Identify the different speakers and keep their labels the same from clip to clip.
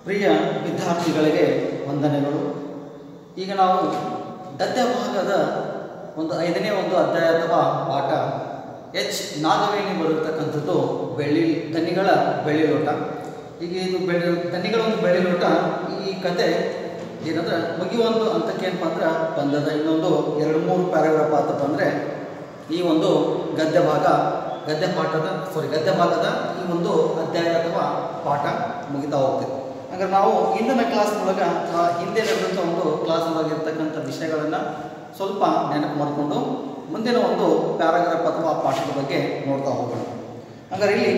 Speaker 1: ಪ್ರಿಯ ವಿದ್ಯಾರ್ಥಿಗಳಿಗೆ ವಂದನೆಗಳು ಈಗ ನಾವು ಗದ್ಯ ಭಾಗದ ಒಂದು ಐದನೇ ಒಂದು ಅಧ್ಯಾಯ ಅಥವಾ ಪಾಠ ಎಚ್ ನಾಗವೇಣಿ ಬರತಕ್ಕಂಥದ್ದು ಬೆಳ್ಳಿ ದನಿಗಳ ಬೆಳ್ಳಿ ಲೋಟ ಈಗ ಇದು ಬೆಳ್ಳಿ ದನಿಗಳ ಒಂದು ಬೆಳ್ಳಿ ಲೋಟ ಈ ಕತೆ ಏನಂದ್ರೆ ಮುಗಿಯೊಂದು ಹಂತಕ್ಕೆ ಏನಪ್ಪ ಅಂದ್ರೆ ಬಂದದ ಇನ್ನೊಂದು ಎರಡು ಮೂರು ಪ್ಯಾರಾಗ್ರಾಫ್ ಆತಪ್ಪ ಅಂದರೆ ಈ ಒಂದು ಗದ್ಯ ಭಾಗ ಗದ್ಯ ಪಾಠದ ಸಾರಿ ಗದ್ಯ ಭಾಗದ ಈ ಒಂದು ಅಧ್ಯಾಯ ಅಥವಾ ಪಾಠ ಮುಗಿತಾ ಹೋಗ್ತದೆ ಹಾಗಾದ್ರೆ ನಾವು ಇಂದಿನ ಕ್ಲಾಸ್ನೊಳಗೆ ಆ ಹಿಂದೆ ನಡೆದಂಥ ಒಂದು ಕ್ಲಾಸ್ನೊಳಗೆ ಇರ್ತಕ್ಕಂಥ ವಿಷಯಗಳನ್ನು ಸ್ವಲ್ಪ ನೆನಪು ಮಾಡಿಕೊಂಡು ಮುಂದಿನ ಒಂದು ಪ್ಯಾರಾಗ್ರಾಫ್ ಅಥವಾ ಪಾಠದ ಬಗ್ಗೆ ನೋಡ್ತಾ ಹೋಗೋಣ ಹಾಗಾದ್ರೆ ಇಲ್ಲಿ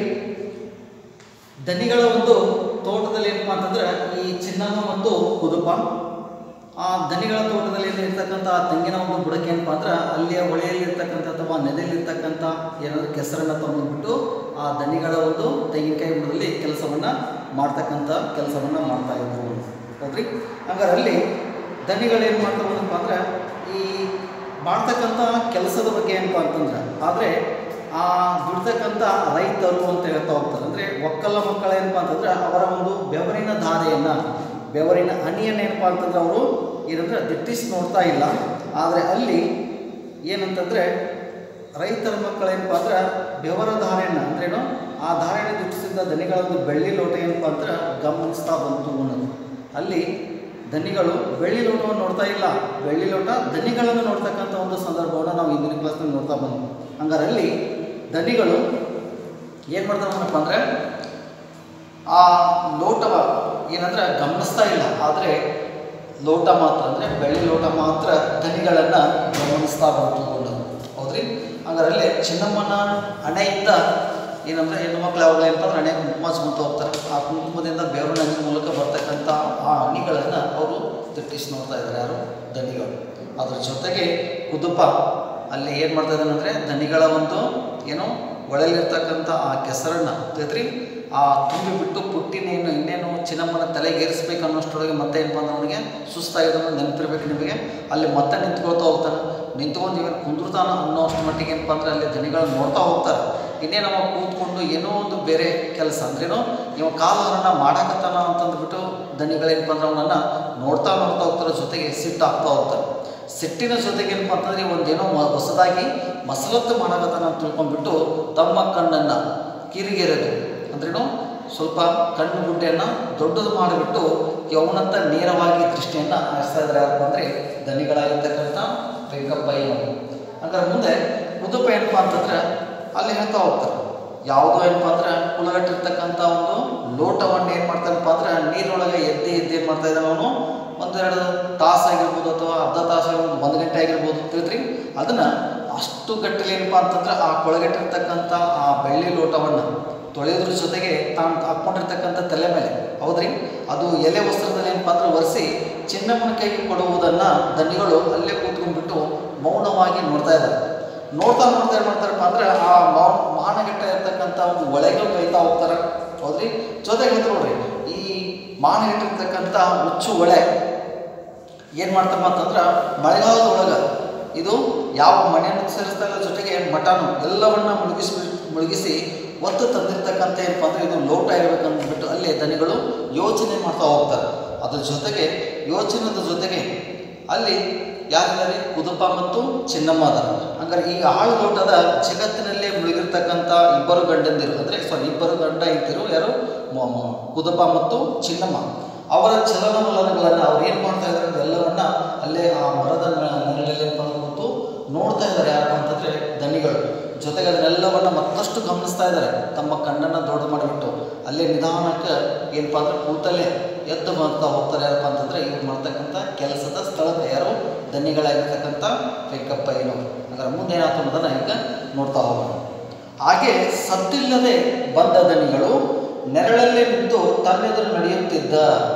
Speaker 1: ದನಿಗಳ ಒಂದು ತೋಟದಲ್ಲಿ ಏನಪ್ಪ ಅಂತಂದ್ರೆ ಈ ಚಿನ್ನಮ್ಮ ಮತ್ತು ಕುದುಪ ಆ ದನಿಗಳ ತೋಟದಲ್ಲಿ ಇರ್ತಕ್ಕಂಥ ಆ ತೆಂಗಿನ ಒಂದು ಬುಡಕ್ಕೆ ಏನಪ್ಪ ಅಂದ್ರೆ ಅಲ್ಲಿಯ ಹೊಳೆಯಲ್ಲಿ ಇರ್ತಕ್ಕಂಥ ಅಥವಾ ನದಿಯಲ್ಲಿ ಇರ್ತಕ್ಕಂಥ ಏನಾದರೂ ಕೆಸರನ್ನು ತೊಗೊಂಡ್ಬಿಟ್ಟು ಆ ದನಿಗಳ ಒಂದು ತೆಂಗಿನಕಾಯಿ ಬುಡದಲ್ಲಿ ಕೆಲಸವನ್ನು ಮಾಡ್ತಕ್ಕಂಥ ಕೆಲಸವನ್ನು ಮಾಡ್ತಾ ಇದ್ರು ಹೌದ್ರಿ ಹಂಗಾರೆ ಅಲ್ಲಿ ದನಿಗಳು ಏನು ಮಾಡ್ತಾ ಹೋದಪ್ಪ ಅಂದ್ರೆ ಈ ಮಾಡ್ತಕ್ಕಂಥ ಕೆಲಸದ ಬಗ್ಗೆ ಏನಪ್ಪ ಅಂತಂದ್ರೆ ಆದರೆ ಆ ದುಡ್ತಕ್ಕಂಥ ರೈತರು ಅಂತ ಹೇಳ್ತಾ ಹೋಗ್ತಾರೆ ಅಂದರೆ ಒಕ್ಕಲ ಮಕ್ಕಳ ಏನಪ್ಪ ಅಂತಂದ್ರೆ ಅವರ ಒಂದು ಬೆವರಿನ ಧಾರೆಯನ್ನು ಬೆವರಿನ ಹನಿಯನ್ನು ಏನಪ್ಪ ಅಂತಂದ್ರೆ ಅವರು ಏನಂದ್ರೆ ದಿಟ್ಟಿಸಿ ನೋಡ್ತಾ ಇಲ್ಲ ಆದರೆ ಅಲ್ಲಿ ಏನಂತಂದರೆ ರೈತರ ಮಕ್ಕಳೇನಪ್ಪ ಅಂದ್ರೆ ಬೆವರ ಧಾರೆಯನ್ನು ಅಂದ್ರೇನು ಆ ಧಾರೆಯನ್ನು ದಿಟ್ಟಿಸಿದ ದನಿಗಳ ಒಂದು ಬೆಳ್ಳಿ ಲೋಟ ಏನಪ್ಪ ಅಂದ್ರೆ ಗಮನಿಸ್ತಾ ಬಂತು ಅನ್ನೋದು ಅಲ್ಲಿ ದನಿಗಳು ಬೆಳ್ಳಿ ಲೋಟವನ್ನು ನೋಡ್ತಾ ಇಲ್ಲ ಬೆಳ್ಳಿ ಲೋಟ ದನಿಗಳನ್ನು ನೋಡ್ತಕ್ಕಂಥ ಒಂದು ಸಂದರ್ಭವನ್ನು ನಾವು ಇಂದಿನ ಕ್ಲಾಸ್ನಲ್ಲಿ ನೋಡ್ತಾ ಬಂದ್ವಿ ಹಂಗಾರೆ ಅಲ್ಲಿ ದನಿಗಳು ಏನು ಮಾಡ್ತಾವಪ್ಪ ಅಂದರೆ ಆ ಲೋಟವ ಏನಂದ್ರೆ ಗಮನಿಸ್ತಾ ಇಲ್ಲ ಆದರೆ ಲೋಟ ಮಾತ್ರ ಅಂದರೆ ಬೆಳ್ಳಿ ಲೋಟ ಮಾತ್ರ ದನಿಗಳನ್ನು ಗಮನಿಸ್ತಾ ಬಂತು ಅನ್ನೋದು ಹೌದ್ರಿ ಹಂಗಾರಲ್ಲಿ ಚಿನ್ನಮ್ಮನ ಹಣೆಯಿಂದ ಏನಂದ್ರೆ ಹೆಣ್ಣು ಮಕ್ಳು ಯಾವಾಗಲೂ ಏನಪ್ಪ ಅಂದ್ರೆ ಹಣೆ ಕುಂಕುಮ ಹಚ್ಕೊಂತ ಹೋಗ್ತಾರೆ ಆ ಕುಂಕುಮದಿಂದ ಬೇರು ನದಿ ಮೂಲಕ ಬರ್ತಕ್ಕಂಥ ಆ ಹಣಿಗಳನ್ನು ಅವರು ದಿಟ್ಟಿಸಿ ನೋಡ್ತಾ ಇದ್ದಾರೆ ಯಾರು ದನಿಗಳು ಅದ್ರ ಜೊತೆಗೆ ಕುದುಪ ಅಲ್ಲಿ ಏನು ಮಾಡ್ತಾ ಇದ್ದಾನೆ ಅಂದರೆ ದನಿಗಳ ಒಂದು ಏನು ಒಳಲಿರ್ತಕ್ಕಂಥ ಆ ಕೆಸರನ್ನು ತಿಳಿದ್ರಿ ಆ ತುಂಬಿ ಬಿಟ್ಟು ಪುಟ್ಟಿನೇನು ಇನ್ನೇನು ಚಿನ್ನಮ್ಮನ ತಲೆಗೆ ಏರಿಸ್ಬೇಕು ಅನ್ನೋಷ್ಟರೊಳಗೆ ಮತ್ತೆ ಏನಪ್ಪ ಅಂದ್ರೆ ಅವನಿಗೆ ಸುಸ್ತಾಗಿದ್ದನ್ನು ನೆನಪಿರ್ಬೇಕು ನಿಮಗೆ ಅಲ್ಲಿ ಮತ್ತೆ ನಿಂತ್ಕೊಳ್ತಾ ಹೋಗ್ತಾನೆ ನಿಂತ್ಕೊಂಡು ಇವನು ಕುಂದ್ರತಾನ ಅನ್ನೋ ಅಷ್ಟು ಮಟ್ಟಿಗೆ ಏನಪ್ಪ ಅಂದರೆ ಅಲ್ಲಿ ದನಿಗಳು ನೋಡ್ತಾ ಹೋಗ್ತಾರೆ ಇನ್ನೇ ನಮ್ಮ ಕೂತ್ಕೊಂಡು ಏನೋ ಒಂದು ಬೇರೆ ಕೆಲಸ ಅಂದ್ರೇನೋ ಇವ ಕಾಲಹರಣ ಮಾಡಾಕತ್ತಾನ ಅಂತಂದ್ಬಿಟ್ಟು ದನಿಗಳೇನಪ್ಪ ಅಂದ್ರೆ ಅವನನ್ನು ನೋಡ್ತಾ ನೋಡ್ತಾ ಹೋಗ್ತಾರೆ ಜೊತೆಗೆ ಸಿಟ್ಟು ಆಗ್ತಾ ಹೋಗ್ತಾರೆ ಸಿಟ್ಟಿನ ಜೊತೆಗೆ ಏನಪ್ಪ ಅಂತಂದ್ರೆ ಒಂದೇನೋ ಮ- ಹೊಸದಾಗಿ ಮಸಲತ್ತು ಮಾಡಕತ್ತಾನ ಅಂತ ತಿಳ್ಕೊಂಡ್ಬಿಟ್ಟು ತಮ್ಮ ಕಣ್ಣನ್ನು ಕಿರಿಗೆರೆದು ಅಂದ್ರೇನು ಸ್ವಲ್ಪ ಕಣ್ಣು ಗುಡ್ಡೆಯನ್ನು ದೊಡ್ಡದು ಮಾಡಿಬಿಟ್ಟು ಯವನತ್ತ ನೇರವಾಗಿ ದೃಷ್ಟಿಯನ್ನು ಹಾರಿಸ್ತಾ ಇದ್ದಾರೆ ಯಾರಪ್ಪ ಅಂದರೆ ದನಿಗಳಾಗಿರ್ತಕ್ಕಂಥ ವೆಂಕಪ್ಪಯ್ಯನವರು ಹಂಗಾರೆ ಮುಂದೆ ಉದುಪ ಏನಪ್ಪ ಅಂತಂದ್ರೆ ಅಲ್ಲಿ ಹೇಳ್ತಾ ಹೋಗ್ತಾರೆ ಯಾವುದೋ ಏನಪ್ಪ ಅಂದ್ರೆ ಕುಲಗಟ್ಟಿರ್ತಕ್ಕಂಥ ಒಂದು ಲೋಟವನ್ನು ಏನು ಮಾಡ್ತಾನಪ್ಪ ಅಂದ್ರೆ ನೀರೊಳಗೆ ಎದ್ದೆ ಎದ್ದು ಏನು ಮಾಡ್ತಾ ಇದ್ದಾನೆ ಅವನು ಒಂದೆರಡು ತಾಸು ಆಗಿರ್ಬೋದು ಅಥವಾ ಅರ್ಧ ತಾಸು ಆಗಿರ್ಬೋದು ಒಂದು ಗಂಟೆ ಆಗಿರ್ಬೋದು ತಿಳಿದ್ರಿ ಅದನ್ನು ಅಷ್ಟು ಗಟ್ಟಲೆ ಏನಪ್ಪ ಅಂತಂದ್ರೆ ಆ ಕೊಳಗಟ್ಟಿರ್ತಕ್ಕಂಥ ಆ ಬೆಳ್ಳಿ ಲೋಟವನ್ನು ತೊಳೆಯೋದ್ರ ಜೊತೆಗೆ ತಾನು ಹಾಕ್ಕೊಂಡಿರ್ತಕ್ಕಂಥ ತಲೆ ಮೇಲೆ ಹೌದ್ರಿ ಅದು ಎಲೆ ವಸ್ತ್ರದಲ್ಲಿ ಏನಪ್ಪ ಅಂದ್ರೆ ಒರೆಸಿ ಚಿನ್ನಮ್ಮನ ಕೈಗೆ ಕೊಡುವುದನ್ನು ದನಿಗಳು ಅಲ್ಲೇ ಕೂತ್ಕೊಂಡ್ಬಿಟ್ಟು ಮೌನವಾಗಿ ನೋಡ್ತಾ ಇದ್ದಾರೆ ನೋಡ್ತಾ ನೋಡ್ತಾ ಏನು ಮಾಡ್ತಾರಪ್ಪ ಅಂದ್ರೆ ಆ ಮೌ ಮಾನಗೆಟ್ಟ ಇರ್ತಕ್ಕಂಥ ಒಂದು ಒಳಗೆ ಬೈತಾ ಹೋಗ್ತಾರೆ ಹೌದ್ರಿ ಜೊತೆಗೆ ಹೇಳ್ತಾರೆ ನೋಡ್ರಿ ಈ ಮಾನಗೆಟ್ಟಿರ್ತಕ್ಕಂಥ ಹುಚ್ಚು ಒಳೆ ಏನು ಮಾಡ್ತಪ್ಪ ಅಂತಂದ್ರೆ ಮಳೆಗಾಲದೊಳಗೆ ಇದು ಯಾವ ಮನೆಯನ್ನು ಸೇರಿಸ್ತಾ ಇಲ್ಲ ಜೊತೆಗೆ ಮಟನು ಎಲ್ಲವನ್ನ ಮುಳುಗಿಸಿ ಮುಳುಗಿಸಿ ಒತ್ತು ತಂದಿರ್ತಕ್ಕಂಥ ಏನಪ್ಪ ಅಂದರೆ ಇದು ಲೋಟ ಇರಬೇಕಂದ್ಬಿಟ್ಟು ಅಲ್ಲಿ ದನಿಗಳು ಯೋಚನೆ ಮಾಡ್ತಾ ಹೋಗ್ತಾರೆ ಅದ್ರ ಜೊತೆಗೆ ಯೋಚನೆದ ಜೊತೆಗೆ ಅಲ್ಲಿ ಯಾರಿದ್ದಾರೆ ಕುದುಪ ಮತ್ತು ಚಿನ್ನಮ್ಮ ಅದಾರ ಹಂಗಾರೆ ಈ ಆಳು ಲೋಟದ ಜಗತ್ತಿನಲ್ಲೇ ಮುಳುಗಿರ್ತಕ್ಕಂಥ ಇಬ್ಬರು ಗಂಡಂದಿರು ಅಂದರೆ ಸಾರಿ ಇಬ್ಬರು ಗಂಡ ಇದ್ದಿರು ಯಾರು ಮ- ಮ- ಕುದುಪ ಮತ್ತು ಚಿನ್ನಮ್ಮ ಅವರ ಚಲನವಲನಗಳನ್ನು ಅವ್ರು ಏನು ಮಾಡ್ತಾ ಇದ್ದಾರೆ ಅಂದ್ರೆ ಎಲ್ಲವನ್ನ ಅಲ್ಲೇ ಆ ಮರದ ನೆರಳಲ್ಲಿ ಕೂತು ನೋಡ್ತಾ ಇದ್ದಾರೆ ಯಾರಪ್ಪ ಅಂತಂದ್ರೆ ದನಿಗಳು ಜೊತೆಗೆ ಅದನ್ನೆಲ್ಲವನ್ನ ಮತ್ತಷ್ಟು ಗಮನಿಸ್ತಾ ಇದ್ದಾರೆ ತಮ್ಮ ಕಣ್ಣನ್ನು ದೊಡ್ಡ ಮಾಡಿಬಿಟ್ಟು ಅಲ್ಲೇ ನಿಧಾನಕ್ಕೆ ಏನಪ್ಪ ಅಂದ್ರೆ ಕೂತಲ್ಲೇ ಎದ್ದು ಮಾಡ್ತಾ ಹೋಗ್ತಾರೆ ಯಾರಪ್ಪ ಅಂತಂದ್ರೆ ಇವ್ರು ಮಾಡ್ತಕ್ಕಂಥ ಕೆಲಸದ ಸ್ಥಳಕ್ಕೆ ಯಾರು ದನಿಗಳಾಗಿರ್ತಕ್ಕಂಥ ವೆಂಕಪ್ಪಯ್ಯನವರು ಅದರ ಮುಂದೆ ಏನಾಯ್ತು ಅನ್ನೋದನ್ನ ಈಗ ನೋಡ್ತಾ ಹೋಗೋಣ ಹಾಗೆ ಸದ್ದಿಲ್ಲದೆ ಬಂದ ದನಿಗಳು ನೆರಳಲ್ಲಿ ನಿಂತು ತನ್ನೆದುರು ನಡೆಯುತ್ತಿದ್ದ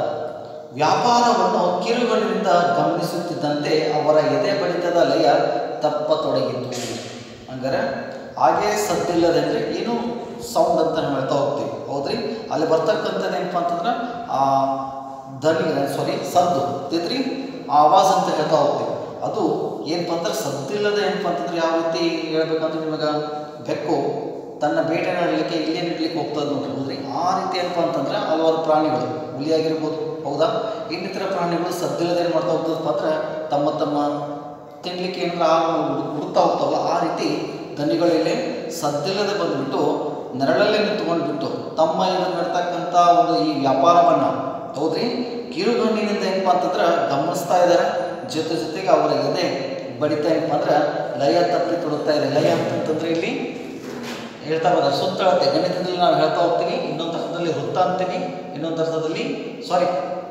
Speaker 1: ವ್ಯಾಪಾರವನ್ನು ಕಿರುಗಳಿಂದ ಗಮನಿಸುತ್ತಿದ್ದಂತೆ ಅವರ ಎದೆ ಬಡಿತದ ಲಯ ತಪ್ಪತೊಡಗಿತು ಹಂಗಾರೆ ಹಾಗೆ ಸದ್ದಿಲ್ಲದೆ ಅಂದರೆ ಏನು ಸೌಂಡ್ ಅಂತ ನಾವು ಹೇಳ್ತಾ ಹೋಗ್ತೀವಿ ಹೌದ್ರಿ ಅಲ್ಲಿ ಬರ್ತಕ್ಕಂಥದ್ದು ಏನಪ್ಪ ಅಂತಂದ್ರೆ ಆ ಧ್ವನಿ ಸಾರಿ ಸದ್ದು ತಿದ್ರಿ ಆ ಆವಾಜ್ ಅಂತ ಹೇಳ್ತಾ ಹೋಗ್ತೀವಿ ಅದು ಏನಪ್ಪ ಅಂದ್ರೆ ಸದ್ದಿಲ್ಲದೆ ಏನಪ್ಪ ಅಂತಂದ್ರೆ ಯಾವ ರೀತಿ ಹೇಳ್ಬೇಕಂದ್ರೆ ನಿಮಗೆ ಬೆಕ್ಕು ತನ್ನ ಬೇಟೆನ ಇಡಲಿಕ್ಕೆ ಇಲ್ಲೇನು ಇಡ್ಲಿಕ್ಕೆ ಹೋಗ್ತದೆ ನೋಡ್ರಿ ಹೌದ್ರಿ ಆ ರೀತಿ ಏನಪ್ಪ ಅಂತಂದ್ರೆ ಹಲವಾರು ಪ್ರಾಣಿಗಳು ಹುಲಿ ಆಗಿರ್ಬೋದು ಹೌದಾ ಇನ್ನಿತರ ಪ್ರಾಣಿಗಳು ಸದ್ದಿಲ್ಲದೆ ಏನು ಮಾಡ್ತಾ ಹೋಗ್ತದಪ್ಪ ಅಂದ್ರೆ ತಮ್ಮ ತಮ್ಮ ತಿನ್ಲಿಕ್ಕೆ ಏನಾದ್ರು ಆಹಾರ ಹುಡುಕ್ತಾ ಹೋಗ್ತಾವಲ್ಲ ಆ ರೀತಿ ದನಿಗಳು ಇಲ್ಲಿ ಸದ್ದಿಲ್ಲದೆ ಬಂದುಬಿಟ್ಟು ನೆರಳಲ್ಲೇ ನಿಂತ್ಕೊಂಡ್ಬಿಟ್ಟು ತಮ್ಮ ಇವರು ನಡ್ತಕ್ಕಂಥ ಒಂದು ಈ ವ್ಯಾಪಾರವನ್ನು ಹೌದ್ರಿ ಕಿರುಗಣ್ಣಿನಿಂದ ಏನಪ್ಪ ಅಂತಂದ್ರೆ ಗಮನಿಸ್ತಾ ಇದ್ದಾರೆ ಜೊತೆ ಜೊತೆಗೆ ಅವರ ಎದೆ ಬಡಿತಾ ಏನಪ್ಪ ಅಂದ್ರೆ ಲಯ ತಪ್ಪಿ ತೊಡಗ್ತಾ ಇದೆ ಲಯ ಅಂತಂತಂದ್ರೆ ಇಲ್ಲಿ ಹೇಳ್ತಾ ಬಂದ ಸುತ್ತಳತೆ ಗಣಿತದಲ್ಲಿ ನಾವು ಹೇಳ್ತಾ ಹೋಗ್ತೀವಿ ಇನ್ನೊಂದು ಅರ್ಥದಲ್ಲಿ ವೃತ್ತ ಅಂತೀವಿ ಇನ್ನೊಂದು ಅರ್ಥದಲ್ಲಿ ಸಾರಿ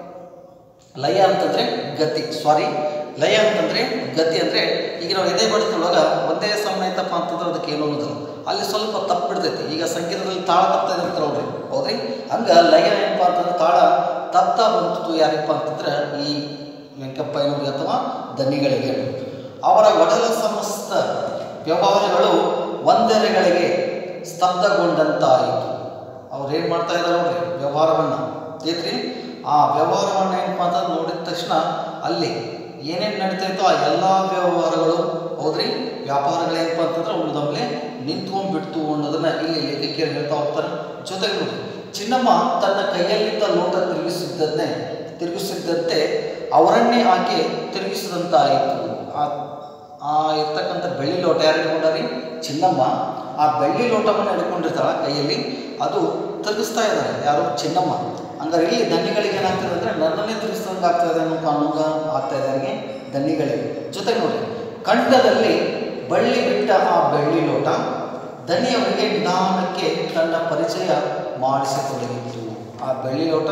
Speaker 1: ಲಯ ಅಂತಂದ್ರೆ ಗತಿ ಸಾರಿ ಲಯ ಅಂತಂದ್ರೆ ಗತಿ ಅಂದ್ರೆ ಈಗ ನಾವು ಎದೆ ಬಡಿತೊಳಗ ಒಂದೇ ಸಮಯ ಐತಪ್ಪ ಅಂತಂದ್ರೆ ಅದಕ್ಕೆ ಏನು ಅನ್ನೋದಿಲ್ಲ ಅಲ್ಲಿ ಸ್ವಲ್ಪ ತಪ್ಪಿಡ್ತೈತಿ ಈಗ ಸಂಗೀತದಲ್ಲಿ ತಾಳ ತಪ್ತಾ ಇದೆ ಅಂತಾರೆ ನೋಡ್ರಿ ಹೌದ್ರಿ ಹಂಗ ಲಯ ಏನಪ್ಪ ಅಂತಂದ್ರೆ ತಾಳ ತಪ್ತಾ ಬಂತು ಯಾರಪ್ಪ ಅಂತಂದ್ರೆ ಈ ವೆಂಕಪ್ಪಯ್ಯನವ್ರಿಗೆ ಅಥವಾ ದನಿಗಳಿಗೆ ಅವರ ಒಡಲ ಸಮಸ್ತ ವ್ಯವಹಾರಗಳು ಒಂದೆರೆಗಳಿಗೆ ಸ್ತಬ್ಧಗೊಂಡಂತಾಯಿತು ಅವ್ರು ಏನು ಮಾಡ್ತಾ ಇದ್ದಾರೆ ನೋಡ್ರಿ ವ್ಯವಹಾರವನ್ನು ಐತ್ರಿ ಆ ವ್ಯವಹಾರವನ್ನು ಏನಪ್ಪ ಅಂತ ನೋಡಿದ ತಕ್ಷಣ ಅಲ್ಲಿ ಏನೇನು ನಡೀತಾ ಇತ್ತೋ ಆ ಎಲ್ಲ ವ್ಯವಹಾರಗಳು ಹೌದ್ರಿ ವ್ಯಾಪಾರಗಳೇನಪ್ಪ ಅಂತಂದ್ರೆ ಉಳಿದೊಮ್ಮೆ ನಿಂತ್ಕೊಂಡ್ಬಿಡ್ತು ಅನ್ನೋದನ್ನ ಇಲ್ಲಿ ಲೇಖಕಿಯರು ಹೇಳ್ತಾ ಹೋಗ್ತಾರೆ ಜೊತೆಗೆ ನೋಡಿ ಚಿನ್ನಮ್ಮ ತನ್ನ ಕೈಯಲ್ಲಿದ್ದ ಲೋಟ ತಿರುಗಿಸಿದ್ದನ್ನೇ ತಿರುಗಿಸಿದ್ದಂತೆ ಅವರನ್ನೇ ಆಕೆ ತಿರುಗಿಸಿದಂತಾಯಿತು ಆ ಆ ಇರ್ತಕ್ಕಂಥ ಬೆಳ್ಳಿ ಲೋಟ ಯಾರು ಹಿಡ್ಕೊಂಡಾರಿ ಚಿನ್ನಮ್ಮ ಆ ಬೆಳ್ಳಿ ಲೋಟವನ್ನು ಹಿಡ್ಕೊಂಡಿರ್ತಾಳ ಕೈಯಲ್ಲಿ ಅದು ತಿರುಗಿಸ್ತಾ ಇದ್ದಾರೆ ಯಾರು ಚಿನ್ನಮ್ಮ ಹಂಗಾರೆ ಇಲ್ಲಿ ದನಿಗಳಿಗೆ ಏನಾಗ್ತದೆ ಅಂದರೆ ನನ್ನನ್ನೇ ತಿರುಗಿಸ್ದಂಗೆ ಆಗ್ತಾ ಇದೆ ಅನ್ನೋ ಕಾನೂನು ಆಗ್ತಾ ಇದೆ ಅವರಿಗೆ ದನಿಗಳಿಗೆ ಜೊತೆಗೆ ನೋಡಿ ಕಂಠದಲ್ಲಿ ಬಳ್ಳಿ ಬಿಟ್ಟ ಆ ಬೆಳ್ಳಿ ಲೋಟ ದನಿಯವರಿಗೆ ನಿಧಾನಕ್ಕೆ ತನ್ನ ಪರಿಚಯ ಮಾಡಿಸಿಕೊಡಲಿತ್ತು ಆ ಬೆಳ್ಳಿ ಲೋಟ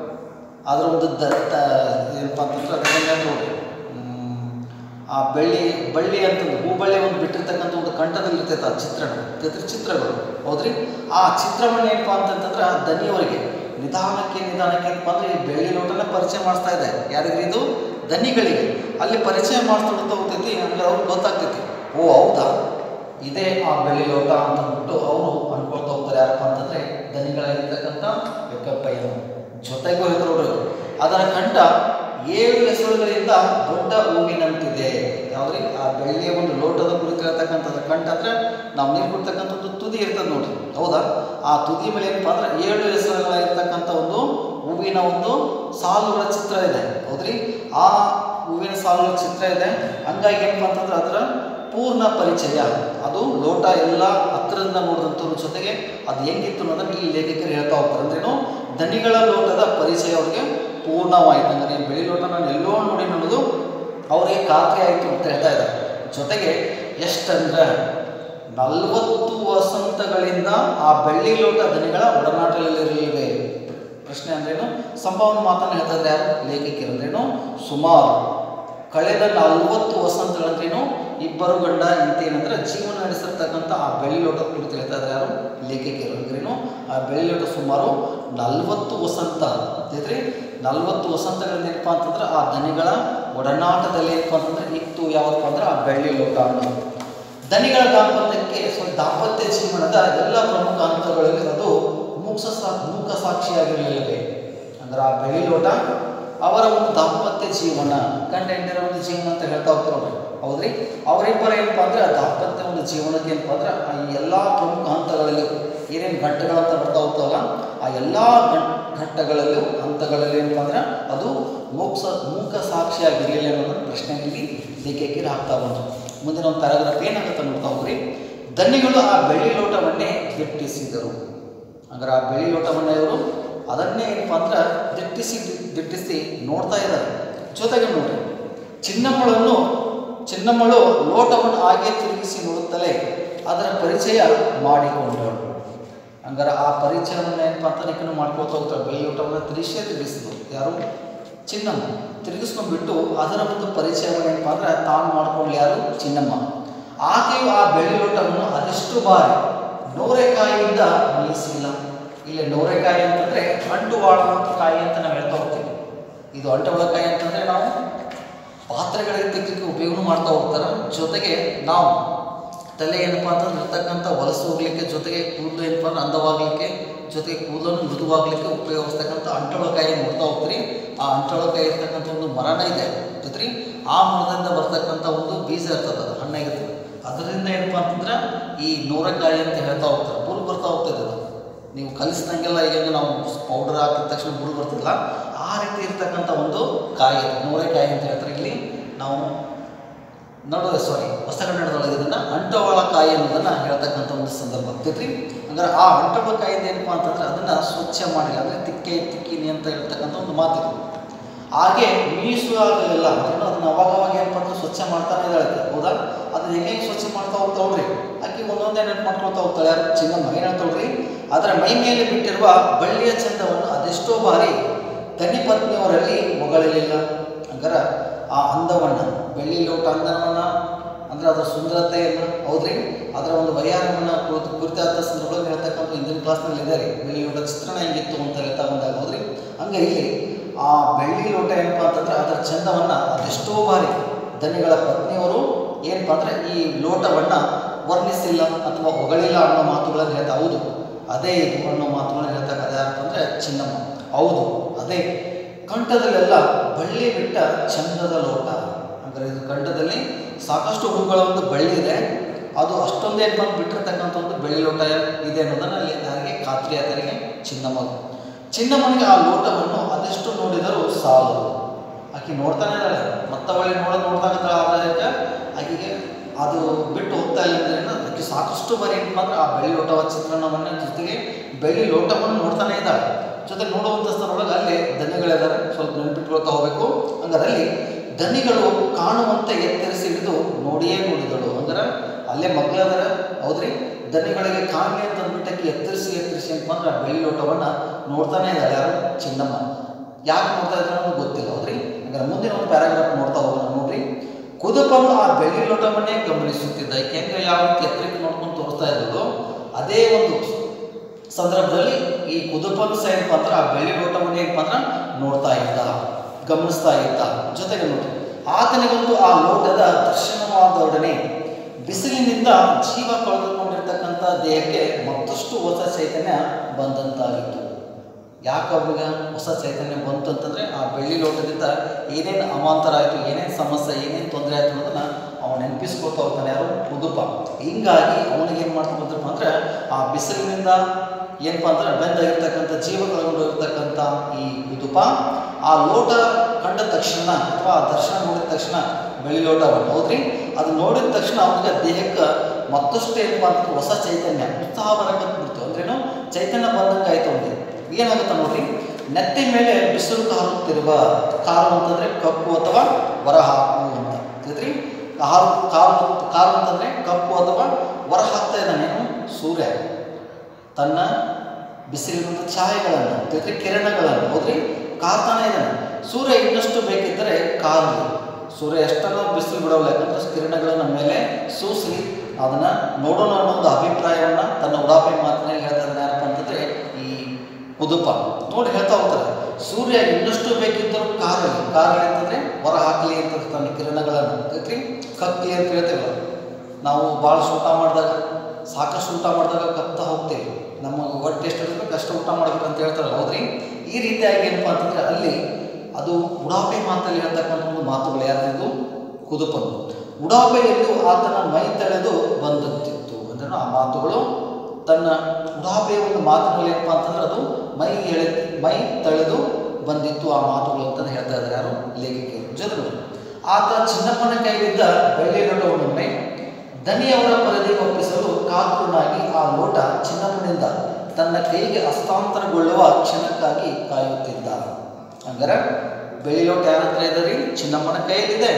Speaker 1: ಅದರ ಒಂದು ದ ತ- ಏನಪ್ಪ ಅಂತಂದ್ರೆ ಅದನ್ನೇ ನೋಡಿ ಹ್ಮ್, ಆ ಬೆಳ್ಳಿ ಬಳ್ಳಿ ಅಂತಂದು ಹೂಬಳ್ಳಿ ಒಂದು ಬಿಟ್ಟಿರ್ತಕ್ಕಂಥ ಒಂದು ಕಂಠದಲ್ಲಿ ಇರ್ತೈತೆ ಆ ಚಿತ್ರಣ ಇರ್ತೈತೆ ಚಿತ್ರಗಳು ಹೌದ್ರಿ ಆ ಚಿತ್ರವನ್ನು ಏನಪ್ಪ ಅಂತಂತಂದ್ರೆ ಆ ದನಿಯವರಿಗೆ ನಿಧಾನಕ್ಕೆ ನಿಧಾನಕ್ಕೆ ಏನಪ್ಪ ಅಂದ್ರೆ ಈ ಬೆಳ್ಳಿ ಲೋಟನ ಪರಿಚಯ ಮಾಡಿಸ್ತಾ ಇದೆ ಯಾರಿಗೆ ಇದು ದನಿಗಳಿಗೆ ಅಲ್ಲಿ ಪರಿಚಯ ಮಾಡಿಸ್ತಾ ಹೋಗ್ತೈತಿ ಹಂಗೆ ಅವ್ರಿಗೆ ಗೊತ್ತಾಗ್ತೈತಿ ಓ ಹೌದಾ ಇದೇ ಆ ಬೆಳ್ಳಿ ಲೋಟ ಅಂತ ಅಂದ್ಬಿಟ್ಟು ಅವರು ಅನ್ಕೊಳ್ತಾ ಹೋಗ್ತಾರೆ ಯಾರಪ್ಪ ಅಂತಂದ್ರೆ ದನಿಗಳಾಗಿರ್ತಕ್ಕಂಥ ವೆಂಕಪ್ಪಯ್ಯ ಜೊತೆಗೂ ಹೇಳ್ತಾರೆ ನೋಡ್ರಿ ಅವ್ರು. ಅದರ ಕಂಠ ಏಳು ಹೆಸರುಗಳಿಂದ ದೊಡ್ಡ ಹೂವಿನಂತಿದೆ ಯಾವ್ದ್ರಿ ಆ ಬೆಳ್ಳಿಯ ಒಂದು ಲೋಟದ ಕುರಿತು ಹೇಳ್ತಕ್ಕಂಥದ್ದು ಕಂಠ ಅಂದ್ರೆ ನಾವು ನೀರು ಕುಡ್ತಕ್ಕಂಥದ್ದು ತುದಿ ಇರ್ತದೆ ನೋಡ್ರಿ ಹೌದಾ ಆ ತುದಿ ಮೇಲೆ ಏನಪ್ಪ ಅಂದ್ರೆ ಏಳು ಹೆಸರುಗಳಿರ್ತಕ್ಕಂಥ ಒಂದು ಹೂವಿನ ಒಂದು ಸಾಲುಗಳ ಚಿತ್ರ ಇದೆ ಹೌದ್ರಿ ಆ ಹೂವಿನ ಸಾಲುಗಳ ಚಿತ್ರ ಇದೆ ಹಂಗಾಗಿ ಏನಪ್ಪ ಅಂತಂದ್ರೆ ಅದರ ಪೂರ್ಣ ಪರಿಚಯ ಅದು ಲೋಟ ಎಲ್ಲ ಹತ್ತಿರದಿಂದ ನೋಡಿದಂಥವ್ರ ಜೊತೆಗೆ ಅದು ಹೆಂಗಿತ್ತು ಅನ್ನೋದನ್ನ ಇಲ್ಲಿ ಲೇಖಕರು ಹೇಳ್ತಾ ಹೋಗ್ತಾರೆ ಅಂದ್ರೇನು ದನಿಗಳ ಲೋಟದ ಪರಿಚಯ ಅವ್ರಿಗೆ ಪೂರ್ಣವಾಯಿತು ಅಂದರೆ ಈ ಬೆಳಿ ಲೋಟ ನಾನು ಎಲ್ಲೋ ನೋಡಿ ಅನ್ನೋದು ಅವರಿಗೆ ಖಾತ್ರಿ ಆಯಿತು ಅಂತ ಹೇಳ್ತಾ ಇದ್ದಾರೆ ಜೊತೆಗೆ ಎಷ್ಟಂದ್ರೆ ನಲವತ್ತು ವಸಂತಗಳಿಂದ ಆ ಬೆಳ್ಳಿ ಲೋಟ ದನಿಗಳ ಒಡನಾಟದಲ್ಲಿರಲಿವೆ ಪ್ರಶ್ನೆ ಅಂದ್ರೇನು ಸಂಭಾವನೆ ಮಾತನ್ನು ಹೇಳ್ತಾ ಇದ್ದಾರೆ ಯಾರು ಲೇಖಕಿರು ಅಂದ್ರೇನು ಸುಮಾರು ಕಳೆದ ನಲವತ್ತು ವಸಂತಗಳಂದ್ರೇನು ಇಬ್ಬರು ಗಂಡ ಹೆಂಡತಿ ಏನಂದ್ರೆ ಜೀವನ ನಡೆಸಿರ್ತಕ್ಕಂಥ ಆ ಬೆಳ್ಳಿ ಲೋಟ ಕುರಿತು ಹೇಳ್ತಾ ಇದ್ದಾರೆ ಯಾರು ಲೇಖಕಿಯರು ಅಂದ್ರೇನು ಆ ಬೆಳ್ಳಿ ಲೋಟ ಸುಮಾರು ನಲವತ್ತು ವಸಂತ ಅಂತೈತ್ರಿ ನಲವತ್ತು ವಸಂತಗಳಿಂದ ಏನಪ್ಪ ಅಂತಂದ್ರೆ ಆ ದನಿಗಳ ಒಡನಾಟದಲ್ಲಿ ಏನಪ್ಪ ಅಂತಂದ್ರೆ ಇತ್ತು ಯಾವಪ್ಪ ಅಂದ್ರೆ ಆ ಬೆಳ್ಳಿ ಲೋಟ ಅನ್ನೋದು ದನಿಗಳ ದಾಂಪತ್ಯಕ್ಕೆ ಸೊ ದಾಂಪತ್ಯ ಜೀವನದ ಎಲ್ಲ ಪ್ರಮುಖ ಹಂತಗಳಲ್ಲಿ ಅದು ಮೂಕ ಸಾ ಮೂಕ ಸಾಕ್ಷಿಯಾಗಿರಲಿಲ್ಲವೇ ಅಂದ್ರೆ ಆ ಬೆಳ್ಳಿ ಲೋಟ ಅವರ ಒಂದು ದಾಂಪತ್ಯ ಜೀವನ ಗಂಡ ಹೆಂಡರ ಒಂದು ಜೀವನ ಅಂತ ಹೇಳ್ತಾ ಹೋಗ್ತಾರೆ ನೋಡ್ರಿ ಹೌದ್ರಿ ಅವರಿಬ್ಬರ ಏನಪ್ಪ ಅಂದ್ರೆ ಆ ದಾಂಪತ್ಯ ಒಂದು ಜೀವನಕ್ಕೆ ಏನಪ್ಪ ಅಂದ್ರೆ ಆ ಎಲ್ಲ ಪ್ರಮುಖ ಹಂತಗಳಲ್ಲಿ ಏನೇನು ಘಟ್ಟಗಳಂತ ಬರ್ತಾ ಹೋಗ್ತಾವಲ್ಲ ಆ ಎಲ್ಲ ಘಟ್ಟಗಳಲ್ಲೂ ಹಂತಗಳಲ್ಲಿ ಏನಪ್ಪ ಅಂದ್ರೆ ಅದು ಮೋಕ್ಷ ಮೂಕ ಸಾಕ್ಷಿಯಾಗಿರಲಿಲ್ಲ ಅನ್ನೋದನ್ನು ಪ್ರಶ್ನೆ ಇಲ್ಲಿ ಲೇಖಕಿರು ಹಾಕ್ತಾ ಬಂತು ಮುಂದಿನ ಒಂದು ಪ್ಯಾರಾಗ್ರಾಫ್ ಏನಾಗುತ್ತೆ ನೋಡ್ತಾ ಹೋಗ್ರಿ ದನಿಗಳು ಆ ಬೆಳ್ಳಿ ಲೋಟವನ್ನೇ ದಿಟ್ಟಿಸಿದರು ಅಂದ್ರೆ ಆ ಬೆಳ್ಳಿ ಲೋಟವನ್ನೇ ಇವರು ಅದನ್ನೇ ಏನಪ್ಪ ಅಂದ್ರೆ ದಿಟ್ಟಿಸಿ ದಿಟ್ಟಿಸಿ ನೋಡ್ತಾ ಇದ್ದಾರೆ ಜೊತೆಗೆ ನೋಡ್ರಿ ಚಿನ್ನಮ್ಮಳನ್ನು ಚಿನ್ನಮ್ಮಳು ಲೋಟವನ್ನು ಹಾಗೆ ತಿರುಗಿಸಿ ನೋಡುತ್ತಲೇ ಅದರ ಪರಿಚಯ ಮಾಡಿಕೊಂಡಳು ಹಂಗಾರೆ ಆ ಪರಿಚಯವನ್ನು ಏನಪ್ಪ ಅಂತ ನಿಕ್ಕನ್ನು ಮಾಡ್ಕೊಳ್ತಾ ಹೋಗ್ತಾರೆ ಬೆಳ್ಳಿ ಲೋಟವನ್ನು ತಿರುಗಿಸೇ ತಿರುಗಿಸಿದ್ರು ಯಾರು ಚಿನ್ನಮ್ಮ ತಿರುಗಿಸ್ಕೊಂಡ್ಬಿಟ್ಟು ಅದರ ಒಂದು ಪರಿಚಯವನ್ನು ಏನಪ್ಪ ಅಂದ್ರೆ ತಾನು ಮಾಡ್ಕೊಂಡು ಯಾರು ಚಿನ್ನಮ್ಮ ಆಕೆಯು ಆ ಬೆಳ್ಳಿ ಲೋಟವನ್ನು ಅದೆಷ್ಟು ಬಾರಿ ನೂರೆಕಾಯಿಯಿಂದ ಮೀಸಿಲ್ಲ ಇಲ್ಲಿ ನೂರೆಕಾಯಿ ಅಂತಂದ್ರೆ ಅಂಟುವಾಳ ಕಾಯಿ ಅಂತ ನಾವು ಹೇಳ್ತಾ ಹೋಗ್ತೀವಿ ಇದು ಅಂಟುವಾಳ ಕಾಯಿ ಅಂತಂದ್ರೆ ನಾವು ಪಾತ್ರೆಗಳಿಗೆ ತೆಗಿಲಿಕ್ಕೆ ಉಪಯೋಗ ಮಾಡ್ತಾ ಹೋಗ್ತಾರೆ ಜೊತೆಗೆ ನಾವು ತಲೆ ಏನಪ್ಪ ಅಂತಂದ್ರೆ ಇರ್ತಕ್ಕಂಥ ಹೊಲಸು ಹೋಗ್ಲಿಕ್ಕೆ ಜೊತೆಗೆ ಕೂದಲು ಏನಪ್ಪ ಅಂದ್ರೆ ಅಂದವಾಗಲಿಕ್ಕೆ ಜೊತೆಗೆ ಕೂದಲನ್ನು ಮೃದುವಾಗಲಿಕ್ಕೆ ಉಪಯೋಗಿಸ್ತಕ್ಕಂಥ ಅಂಟೊಳಕಾಯಿ ನೋಡ್ತಾ ಹೋಗ್ತೀರಿ ಆ ಅಂಟೊಳಕಾಯಿ ಇರ್ತಕ್ಕಂಥ ಒಂದು ಮರನ ಇದೆ ಗೊತ್ತ್ರಿ ಆ ಮರದಿಂದ ಬರ್ತಕ್ಕಂಥ ಒಂದು ಬೀಜ ಇರ್ತದೆ ಅದು ಹಣ್ಣಾಗಿರ್ತದೆ ಅದರಿಂದ ಏನಪ್ಪ ಅಂತಂದ್ರೆ ಈ ನೂರಕಾಯಿ ಅಂತ ಹೇಳ್ತಾ ಹೋಗ್ತಾರೆ ಪೂರ್ವ ಬರ್ತಾ ಹೋಗ್ತದೆ ಅದು ನೀವು ಕಲಿಸಿದಂಗೆಲ್ಲ ಈಗ ನಾವು ಪೌಡರ್ ಹಾಕಿದ ತಕ್ಷಣ ಬುಲ್ ಬರ್ತಿಲ್ಲ ಆ ರೀತಿ ಇರ್ತಕ್ಕಂಥ ಒಂದು ಕಾಯಿ ಅದು ನೂರೆಕಾಯಿ ಅಂತ ಹೇಳ್ತಾರೆ ಇಲ್ಲಿ ನಾವು ನೋಡೋದು ಸಾರಿ ಹೊಸ ಕನ್ನಡದೊಳಗೆ ಇದನ್ನು ಅಂಟವಳ ಕಾಯಿ ಅನ್ನೋದನ್ನು ಹೇಳ್ತಕ್ಕಂಥ ಒಂದು ಸಂದರ್ಭ ಆಗ್ತೈತ್ರಿ ಹಂಗಾರೆ ಆ ಅಂಟವಳ ಕಾಯಿಂದ ಏನಪ್ಪ ಅಂತಂದ್ರೆ ಅದನ್ನು ಸ್ವಚ್ಛ ಮಾಡಿಲ್ಲ ಅಂದರೆ ತಿಕ್ಕೆ ತಿಕ್ಕಿನಿ ಅಂತ ಹೇಳ್ತಕ್ಕಂಥ ಒಂದು ಮಾತಿದೆ ಹಾಗೆ ಮೀಸುವಾಗಲಿಲ್ಲ ಅದನ್ನು ಅದನ್ನು ಅವಾಗ ಅವಾಗ ಏನಪ್ಪ ಅಂದ್ರೆ ಸ್ವಚ್ಛ ಮಾಡ್ತಾನೆ ಇದ್ದಾಳೆ ಹೌದಾ ಅದು ಹೆಂಗೆ ಸ್ವಚ್ಛ ಮಾಡ್ತಾ ಹೋಗ್ತಾವ್ರಿ ಆಕೆ ಒಂದೊಂದೇ ನೆಟ್ ಮಾಡ್ಕೊಳ್ತಾ ಹೋಗ್ತಾಳೆ ಯಾರು ಚಿನ್ನಮ್ಮ ಏನು ಹೇಳ್ತಾವ್ರಿ ಅದರ ಮೈ ಮೇಲೆ ಬಿಟ್ಟಿರುವ ಬಳ್ಳಿಯ ಚಂದವನ್ನು ಅದೆಷ್ಟೋ ಬಾರಿ ತನಿ ಪತ್ನಿಯವರಲ್ಲಿ ಹೊಗಳಲಿಲ್ಲ ಹಂಗಾರ ಆ ಅಂದವನ್ನು ಬೆಳ್ಳಿ ಲೋಟ ಅಂದನವನ್ನು ಅಂದರೆ ಅದರ ಸುಂದರತೆಯನ್ನು ಹೌದ್ರಿ ಅದರ ಒಂದು ವೈಯಾರವನ್ನು ಕುರಿತು ಕುರಿತಾದ ಸಂದರ್ಭದಲ್ಲಿ ಹೇಳ್ತಕ್ಕಂಥ ಹಿಂದಿನ ಕ್ಲಾಸ್ನಲ್ಲಿ ಇದೆ ರೀ ಬೆಳ್ಳಿ ಲೋಟ ಚಿತ್ರಣ ಹೆಂಗಿತ್ತು ಅಂತ ಹೇಳ್ತಾ ಬಂದಾಗ ಹೌದ್ರಿ ಹಂಗೆ ಇಲ್ಲಿ ಆ ಬೆಳ್ಳಿ ಲೋಟ ಏನಪ್ಪ ಅಂತಂದ್ರೆ ಅದರ ಚಂದವನ್ನು ಅದೆಷ್ಟೋ ಬಾರಿ ದನಿಗಳ ಪತ್ನಿಯವರು ಏನಪ್ಪ ಅಂದರೆ ಈ ಲೋಟವನ್ನು ವರ್ಣಿಸಿಲ್ಲ ಅಥವಾ ಹೊಗಳಿಲ್ಲ ಅನ್ನೋ ಮಾತುಗಳನ್ನು ಹೇಳ್ತಾ ಹೌದು ಅದೇ ಇದು ಅನ್ನೋ ಮಾತುಗಳನ್ನು ಹೇಳ್ತಕ್ಕಂಥ ಯಾರಪ್ಪ ಅಂದರೆ ಚಿನ್ನಮ್ಮ ಹೌದು ಅದೇ ಕಂಠದಲ್ಲೆಲ್ಲ ಬಳ್ಳಿ ಬಿಟ್ಟ ಚಂದದ ಲೋಟ ಅಂದರೆ ಇದು ಕಂಠದಲ್ಲಿ ಸಾಕಷ್ಟು ಹೂಗಳ ಒಂದು ಬಳ್ಳಿ ಇದೆ ಅದು ಅಷ್ಟೊಂದೇ ಬಂದು ಬಿಟ್ಟಿರ್ತಕ್ಕಂಥ ಒಂದು ಬೆಳ್ಳಿ ಲೋಟ ಇದೆ ಅನ್ನೋದನ್ನು ಅಲ್ಲಿ ಯಾರಿಗೆ ಖಾತ್ರಿ ಆತರಿಗೆ ಚಿನ್ನಮ್ಮ ಚಿನ್ನಮ್ಮನಿಗೆ ಆ ಲೋಟವನ್ನು ಅದೆಷ್ಟು ನೋಡಿದರೂ ಸಾಲದು ಆಕೆ ನೋಡ್ತಾನೆ ಇದ್ದಾಳೆ ಮತ್ತವಳಿ ನೋಡೋದು ನೋಡ್ದಾಗ ಆದಾಗ ಆಕೆಗೆ ಅದು ಬಿಟ್ಟು ಹೋಗ್ತಾ ಇಲ್ಲ ಅಂದ್ರೆ ಆಕೆ ಸಾಕಷ್ಟು ಬಾರಿ ಏನಪ್ಪ ಅಂದ್ರೆ ಆ ಬೆಳ್ಳಿ ಲೋಟವ ಚಿತ್ರಣವನ್ನು ಜೊತೆಗೆ ಬೆಳ್ಳಿ ಲೋಟವನ್ನು ನೋಡ್ತಾನೆ ಇದ್ದಾಳೆ ಜೊತೆ ನೋಡುವಂಥ ಸ್ಥಳದೊಳಗೆ ಅಲ್ಲಿ ದನಿಗಳಿದ್ದಾರೆ ಸ್ವಲ್ಪ ನೆನಪಿಟ್ಕೊಳ್ತಾ ಹೋಗಬೇಕು ಹಂಗಾರೆ ಅಲ್ಲಿ ದನಿಗಳು ಕಾಣುವಂತೆ ಎತ್ತರಿಸಿ ಹಿಡಿದು ನೋಡಿಯೇ ನೋಡಿದಳು ಅಂದ್ರೆ ಅಲ್ಲೇ ಮಗ್ಳದರ ಹೌದ್ರಿ ದನಿಗಳಿಗೆ ಕಾಣಲಿ ಅಂತ ಅಂದ್ಬಿಟ್ಟಕ್ಕೆ ಎತ್ತರಿಸಿ ಎತ್ತರಿಸಿ ಅಂತ ಅಂದ್ರೆ ಆ ಬೆಳ್ಳಿ ಲೋಟವನ್ನು ನೋಡ್ತಾನೆ ಇದ್ದಾಳೆ ಯಾರು ಚಿನ್ನಮ್ಮ ಯಾಕೆ ನೋಡ್ತಾ ಇದ್ದಾರೆ ಅನ್ನೋದು ಗೊತ್ತಿಲ್ಲ ಹೌದ್ರಿ ಹಂಗಾರೆ ಮುಂದಿನ ಒಂದು ಪ್ಯಾರಾಗ್ರಾಫ್ ನೋಡ್ತಾ ಹೋಗೋಣ ನೋಡ್ರಿ ಕುದುಪನು ಆ ಬೆಳ್ಳಿ ಲೋಟವನ್ನೇ ಗಮನಿಸುತ್ತಿದ್ದ ಯಾಕೆಂದ್ರೆ ಯಾವ ರೀತಿ ಎತ್ತರಕ್ಕೆ ನೋಡ್ಕೊಂಡು ತೋರಿಸ್ತಾ ಇದ್ದಳು ಅದೇ ಒಂದು ಸಂದರ್ಭದಲ್ಲಿ ಈ ಕುದುಪನು ಸಹ ಏನಪ್ಪ ಅಂದ್ರೆ ಆ ಬೆಳ್ಳಿ ಲೋಟವನ್ನು ಏನಪ್ಪ ಅಂದ್ರೆ ನೋಡ್ತಾ ಇದ್ದ ಗಮನಿಸ್ತಾ ಇದ್ದ ಜೊತೆಗೆ ನೋಡಿ ಆತನಿಗೊಂದು ಆ ಲೋಟದ ದರ್ಶನವಾದೊಡನೆ ಬಿಸಿಲಿನಿಂದ ಜೀವ ಕಳೆದುಕೊಂಡಿರ್ತಕ್ಕಂಥ ದೇಹಕ್ಕೆ ಮತ್ತಷ್ಟು ಹೊಸ ಚೈತನ್ಯ ಬಂದಂತಾಗಿತ್ತು ಯಾಕೆ ಅವ್ರಿಗೆ ಹೊಸ ಚೈತನ್ಯ ಬಂತು ಅಂತಂದರೆ ಆ ಬೆಳ್ಳಿ ಲೋಟದಿಂದ ಏನೇನು ಅವಾಂತರ ಆಯಿತು ಏನೇನು ಸಮಸ್ಯೆ ಏನೇನು ತೊಂದರೆ ಆಯಿತು ಅನ್ನೋದನ್ನು ಅವನು ನೆನಪಿಸ್ಕೊಳ್ತಾ ಹೋಗ್ತಾನೆ ಯಾರು ಉದುಪ ಹಿಂಗಾಗಿ ಅವನಿಗೆ ಏನು ಮಾಡ್ತಾ ಬಂದ್ರಪ್ಪ ಅಂದರೆ ಆ ಬಿಸಿಲಿನಿಂದ ಏನಪ್ಪ ಅಂದ್ರೆ ಬೆಂದಾಗಿರ್ತಕ್ಕಂಥ ಜೀವ ಕಳ್ಕೊಂಡಿರ್ತಕ್ಕಂಥ ಈ ಉದುಪ ಆ ಲೋಟ ಕಂಡ ತಕ್ಷಣ ಅಥವಾ ಆ ದರ್ಶನ ನೋಡಿದ ತಕ್ಷಣ ಬೆಳ್ಳಿ ಲೋಟವನ್ನು ಹೌದ್ರಿ ಅದು ನೋಡಿದ ತಕ್ಷಣ ಅವನಿಗೆ ದೇಹಕ್ಕೆ ಮತ್ತಷ್ಟು ಏನಪ್ಪ ಅಂತಂದ್ರೆ ಹೊಸ ಚೈತನ್ಯ ಉತ್ಸಾಹ ಬರಕತ್ಬಿಡ್ತು ಅಂದ್ರೇನು ಚೈತನ್ಯ ಬಂದಂಗೆ ಆಯ್ತು ಅವನಿಗೆ ಏನಾಗುತ್ತೆ ನೋಡ್ರಿ ನೆತ್ತಿ ಮೇಲೆ ಬಿಸಿಲು ಕಾರುತ್ತಿರುವ ಕಾರು ಅಂತಂದ್ರೆ ಕಪ್ಪು ಅಥವಾ ಹೊರಹಾಕು ಅಂತ ತಿಳಿದ್ರಿ ಕಾರು ಕಾರು ಕಾರು ಅಂತಂದ್ರೆ ಕಪ್ಪು ಅಥವಾ ಹೊರ ಹಾಕ್ತಾ ಇದ್ದಾನೇನು ಸೂರ್ಯ ತನ್ನ ಬಿಸಿಲಿನ ಛಾಯೆಗಳನ್ನು ತಿಳಿದ್ರಿ ಕಿರಣಗಳನ್ನು ಹೌದ್ರಿ ಕಾರ್ತಾನೆ ಇದ್ದಾನೆ ಸೂರ್ಯ ಇನ್ನಷ್ಟು ಬೇಕಿದ್ದರೆ ಕಾರು ಸೂರ್ಯ ಎಷ್ಟೆಲ್ಲ ಬಿಸಿಲು ಬಿಡೋಲ್ಲ ಯಾಕಂದ್ರೆ ಕಿರಣಗಳು ನಮ್ಮ ಮೇಲೆ ಸೂಸಿ ಅದನ್ನು ನೋಡೋಣ ಅನ್ನೋ ಒಂದು ಅಭಿಪ್ರಾಯವನ್ನು ತನ್ನ ಉಡಾಪೆ ಮಾತಿನಲ್ಲಿ ಹೇಳ್ತಾ ಇದ್ದಾನೆ ಯಾರಪ್ಪ ಅಂತಂದರೆ ಈ ಉದುಪ ನೋಡಿ ಹೇಳ್ತಾ ಹೋಗ್ತಾರೆ ಸೂರ್ಯ ಇನ್ನಷ್ಟು ಬೇಕಿದ್ದರೂ ಕಾರಲಿ ಕಾರಲಿ ಅಂತಂದರೆ ಹೊರ ಹಾಕಲಿ ಅಂತ ತನ್ನ ಕಿರಣಗಳನ್ನು ಗೊತ್ತೈತ್ರಿ ಕಕ್ಕಲಿ ಅಂತ ಹೇಳ್ತೇವೆ ನಾವು ಭಾಳ ಊಟ ಮಾಡಿದಾಗ ಸಾಕಷ್ಟು ಊಟ ಮಾಡಿದಾಗ ಕಪ್ತಾ ಹೋಗ್ತೇವೆ ನಮ್ಮ ಹೊಟ್ಟೆ ಎಷ್ಟು ಇರಬೇಕು ಅಷ್ಟು ಊಟ ಮಾಡ್ಬೇಕು ಅಂತ ಹೇಳ್ತಾರಲ್ಲ ಹೌದ್ರಿ ಈ ರೀತಿಯಾಗಿ ಏನಪ್ಪ ಅಂತಂದರೆ ಅಲ್ಲಿ ಅದು ಉಡಾಪೆ ಮಾತಲ್ಲಿ ಹೇಳ್ತಕ್ಕಂಥ ಒಂದು ಮಾತುಗಳು ಯಾರ್ದಿದ್ದು ಕುದುಪನು ಉಡಾಪೆಯಲ್ಲೂ ಆತನ ಮೈ ತಳೆದು ಬಂದಂತಿತ್ತು ಅಂದ್ರೆ ಆ ಮಾತುಗಳು ತನ್ನ ಉಡಾಪೆಯ ಒಂದು ಮಾತುಗಳು ಏನಪ್ಪ ಅಂತಂದ್ರೆ ಅದು ಮೈ ಎಳೆ ಮೈ ತಳೆದು ಬಂದಿತ್ತು ಆ ಮಾತುಗಳು ಅಂತ ಹೇಳ್ತಾ ಇದ್ದಾರೆ ಯಾರು ಲೇಖಕಿಯರು ಜೊತೆಗೆ ಆತ ಚಿನ್ನಪ್ಪನ ಕೈಲಿದ್ದ ಬೆಳ್ಳಿ ಲೋಟವನ್ನೊಮ್ಮೆ ದನಿಯವರ ಪರದಿಗೆ ಒಪ್ಪಿಸಲು ಕಾತುರನಾಗಿ ಆ ಲೋಟ ಚಿನ್ನಪ್ಪನಿಂದ ತನ್ನ ಕೈಗೆ ಹಸ್ತಾಂತರಗೊಳ್ಳುವ ಕ್ಷಣಕ್ಕಾಗಿ ಕಾಯುತ್ತಿದ್ದ ಹಂಗಾರೆ ಬೆಳ್ಳಿ ಲೋಟ ಯಾರ ಹತ್ರ ಇದೆ ರೀ ಚಿನ್ನಮ್ಮನ ಕೈಯಲ್ಲಿದೆ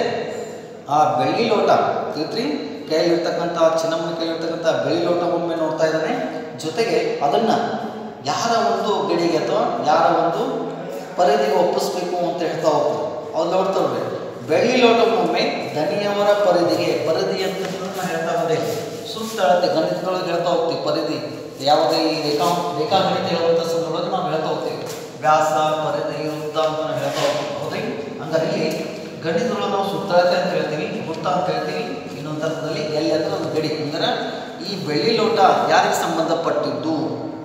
Speaker 1: ಆ ಬೆಳ್ಳಿ ಲೋಟ ತಿಳಿತ್ರಿ ಕೈಯಲ್ಲಿರ್ತಕ್ಕಂಥ ಚಿನ್ನಮ್ಮನ ಕೈಯಲ್ಲಿರ್ತಕ್ಕಂಥ ಬೆಳ್ಳಿ ಲೋಟ ಒಮ್ಮೆ ನೋಡ್ತಾ ಇದ್ದಾನೆ ಜೊತೆಗೆ ಅದನ್ನು ಯಾರ ಒಂದು ಗಡಿಗೆ ಅಥವಾ ಯಾರ ಒಂದು ಪರಿಧಿಗೆ ಒಪ್ಪಿಸ್ಬೇಕು ಅಂತ ಹೇಳ್ತಾ ಹೋಗ್ತಾರೆ ಅವ್ರು ನೋಡ್ತಾರೆ ಬೆಳ್ಳಿ ಲೋಟವೊಮ್ಮೆ ದನಿಯವರ ಪರಿಧಿಗೆ ಪರಿಧಿ ಅಂತ ನಾನು ಹೇಳ್ತಾ ಬಂದೆ ಸುತ್ತ ಅಳತೆ ಗಣಿತದೊಳಗೆ ಹೇಳ್ತಾ ಹೋಗ್ತೀವಿ ಪರಿಧಿ ಯಾವಾಗ ಈ ರೇಖಾ ರೇಖಾಗಣಿತ ಹೇಳುವಂಥ ಸಂದರ್ಭದೊಳಗೆ ನಾವು ಹೇಳ್ತಾ ಹೋಗ್ತೀವಿ ವ್ಯಾಸ ಪರಿಧಿ ವೃತ್ತ ಅಂತ ನಾವು ಹೇಳ್ತಾ ಹೋಗ್ತೀವಿ ಹೌದ್ರಿ ಹಂಗಾರೆ ಇಲ್ಲಿ ಗಣಿತದೊಳಗೆ ನಾವು ಸುತ್ತಳತೆ ಅಂತ ಹೇಳ್ತೀವಿ ವೃತ್ತ ಅಂತ ಹೇಳ್ತೀವಿ ಇನ್ನೊಂದು ಅರ್ಥದಲ್ಲಿ ಎಲ್ಲಿ ಅಂದ್ರೆ ಒಂದು ಗಡಿ ಅಂದ್ರೆ ಈ ಬೆಳ್ಳಿ ಲೋಟ ಯಾರಿಗೆ ಸಂಬಂಧಪಟ್ಟಿದ್ದು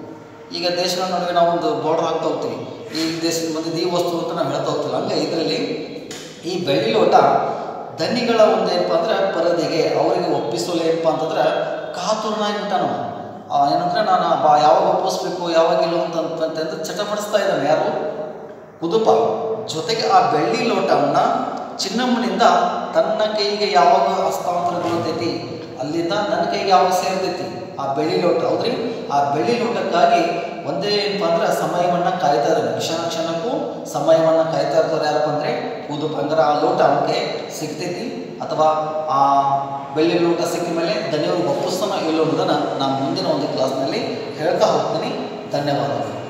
Speaker 1: ಈಗ ದೇಶಗಳ ನಡುವೆ ನಾವು ಒಂದು ಬಾರ್ಡರ್ ಹಾಕ್ತಾ ಹೋಗ್ತೀವಿ ಈ ದೇಶದ ಬಂದಿದ್ದು ಈ ವಸ್ತು ಅಂತ ನಾವು ಹೇಳ್ತಾ ಹೋಗ್ತೀವಿ ಹಂಗೆ ಇದರಲ್ಲಿ ಈ ಬೆಳ್ಳಿ ಲೋಟ ದನಿಗಳ ಒಂದು ಏನಪ್ಪ ಅಂದ್ರೆ ಪರದೆಗೆ ಅವರಿಗೆ ಒಪ್ಪಿಸಲು ಏನಪ್ಪ ಅಂತಂದ್ರೆ ಕಾತುರನಾಗಿ ಬಿಟ್ಟ ನಾವು ಆ, ಏನಂದ್ರೆ ನಾನು ಬಾ ಯಾವಾಗ ಒಪ್ಪಿಸ್ಬೇಕು ಯಾವಾಗಿಲ್ಲ ಅಂತ ಅಂತಂದು ಚಟಪಡಿಸ್ತಾ ಇದ್ದಾನೆ ಯಾರು ಕುದುಪ ಜೊತೆಗೆ ಆ ಬೆಳ್ಳಿ ಲೋಟವನ್ನು ಚಿನ್ನಮ್ಮನಿಂದ ತನ್ನ ಕೈಗೆ ಯಾವಾಗ ಹಸ್ತಾಂತರಗೊಳ್ತೈತಿ ಅಲ್ಲಿಂದ ನನ್ನ ಕೈಗೆ ಯಾವಾಗ ಸೇರ್ತೈತಿ ಆ ಬೆಳ್ಳಿ ಲೋಟ ಹೌದ್ರಿ ಆ ಬೆಳ್ಳಿ ಲೋಟಕ್ಕಾಗಿ ಒಂದೇ ಏನಪ್ಪ ಅಂದ್ರೆ ಸಮಯವನ್ನು ಕಾಯ್ತಾ ಇದ್ದಾನೆ ಕ್ಷಣ ಕ್ಷಣಕ್ಕೂ ಸಮಯವನ್ನು ಕಾಯ್ತಾ ಇರ್ತಾರೆ ಯಾರಪ್ಪ ಅಂದರೆ ಕುದುಪ ಅಂದ್ರೆ ಆ ಲೋಟ ಅವನಿಗೆ ಸಿಗ್ತೈತಿ ಅಥವಾ ಆ ಬೆಳ್ಳಿ ಲೋಟ ಸಿಕ್ಕ ಮೇಲೆ ದನಿಯವರು ಒಪ್ಪಿಸ್ತಾನೋ ಇಲ್ಲೋ ಅನ್ನೋದನ್ನು ನಾನು ಮುಂದಿನ ಒಂದು ಕ್ಲಾಸ್ನಲ್ಲಿ ಹೇಳ್ತಾ ಹೋಗ್ತೀನಿ ಧನ್ಯವಾದಗಳು